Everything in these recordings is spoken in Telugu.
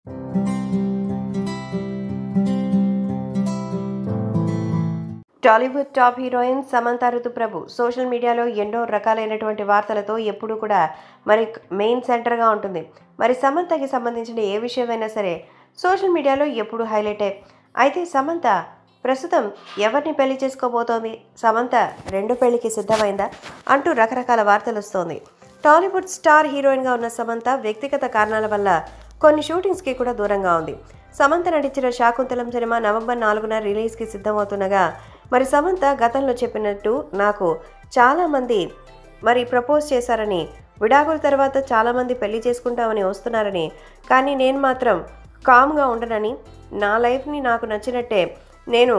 Tollywood top heroine Samantha Ruth Prabhu social మీడియాలో ఎన్నో రకాలైనటువంటి వార్తలతో ఎప్పుడూ కూడా మరి మెయిన్ సెంటర్గా ఉంటుంది మరి సమంతకి సంబంధించిన ఏ విషయమైనా సరే సోషల్ మీడియాలో ఎప్పుడు హైలైటే అయితే సమంత ప్రస్తుతం ఎవరిని పెళ్లి చేసుకోబోతోంది సమంత రెండో పెళ్లికి సిద్ధమైందా అంటూ రకరకాల వార్తలు వస్తోంది టాలీవుడ్ స్టార్ హీరోయిన్గా ఉన్న సమంత వ్యక్తిగత కారణాల వల్ల కొన్ని షూటింగ్స్కి కూడా దూరంగా ఉంది సమంత నటించిన శాకుంతలం సినిమా నవంబర్ నాలుగున రిలీజ్కి సిద్ధమవుతుండగా మరి సమంత గతంలో చెప్పినట్టు నాకు చాలామంది మరి ప్రపోజ్ చేశారని విడాకుల తర్వాత చాలామంది పెళ్లి చేసుకుంటామని వస్తున్నారని కానీ నేను మాత్రం కామ్గా ఉండనని నా లైఫ్ని నాకు నచ్చినట్టే నేను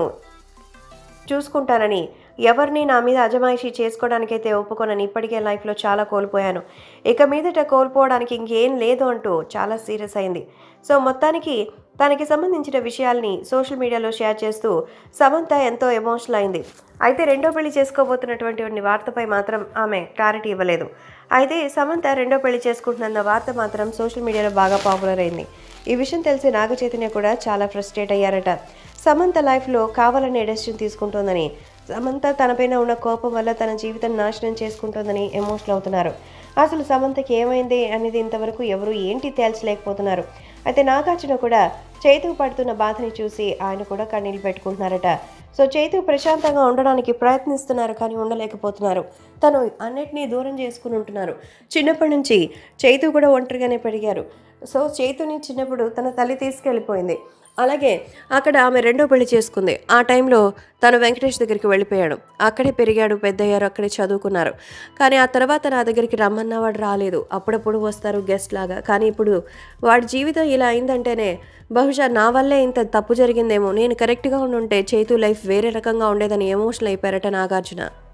చూసుకుంటానని ఎవరిని నా మీద అజమాయిషీ చేసుకోవడానికైతే ఒప్పుకోనని ఇప్పటికే లైఫ్లో చాలా కోల్పోయాను ఇక మీదట కోల్పోవడానికి ఇంకేం లేదు అంటూ చాలా సీరియస్ అయింది సో మొత్తానికి తనకి సంబంధించిన విషయాల్ని సోషల్ మీడియాలో షేర్ చేస్తూ సమంత ఎంతో ఎమోషనల్ అయింది అయితే రెండో పెళ్లి చేసుకోబోతున్నటువంటి వార్తపై మాత్రం ఆమె క్లారిటీ ఇవ్వలేదు అయితే సమంత రెండో పెళ్లి చేసుకుంటున్న వార్త మాత్రం సోషల్ మీడియాలో బాగా పాపులర్ అయింది ఈ విషయం తెలిసి నాగ చైతన్య కూడా చాలా ఫ్రస్ట్రేట్ అయ్యారట సమంత లైఫ్లో కావాలనే డెసిషన్ తీసుకుంటోందని సమంత తనపైన ఉన్న కోపం వల్ల తన జీవితం నాశనం చేసుకుంటోందని ఎమోషనల్ అవుతున్నారు అసలు సమంతకి ఏమైంది అనేది ఇంతవరకు ఎవరు ఏంటి తేల్చలేకపోతున్నారు అయితే నాగార్జున కూడా చైతుకు పడుతున్న బాధని చూసి ఆయన కూడా కన్నీళ్ళు పెట్టుకుంటున్నారట సో చైతు ప్రశాంతంగా ఉండడానికి ప్రయత్నిస్తున్నారు కానీ ఉండలేకపోతున్నారు తను అన్నిటినీ దూరం చేసుకుని ఉంటున్నారు చిన్నప్పటి నుంచి చైతు కూడా ఒంటరిగానే పెరిగారు సో చైతుని చిన్నప్పుడు తన తల్లి తీసుకెళ్ళిపోయింది అలాగే అక్కడ ఆమె రెండో పెళ్లి చేసుకుంది ఆ టైంలో తను వెంకటేష్ దగ్గరికి వెళ్ళిపోయాడు అక్కడే పెరిగాడు పెద్దయ్యారు అక్కడే చదువుకున్నారు కానీ ఆ తర్వాత నా దగ్గరికి రమ్మన్నా వాడు రాలేదు అప్పుడప్పుడు వస్తారు గెస్ట్ లాగా కానీ ఇప్పుడు వాడి జీవితం ఇలా అయిందంటేనే బహుశా నా వల్లే ఇంత తప్పు జరిగిందేమో నేను కరెక్ట్గా ఉండుంటే చైతు లైఫ్ వేరే రకంగా ఉండేదని ఎమోషనల్ అయిపోయారట నాగార్జున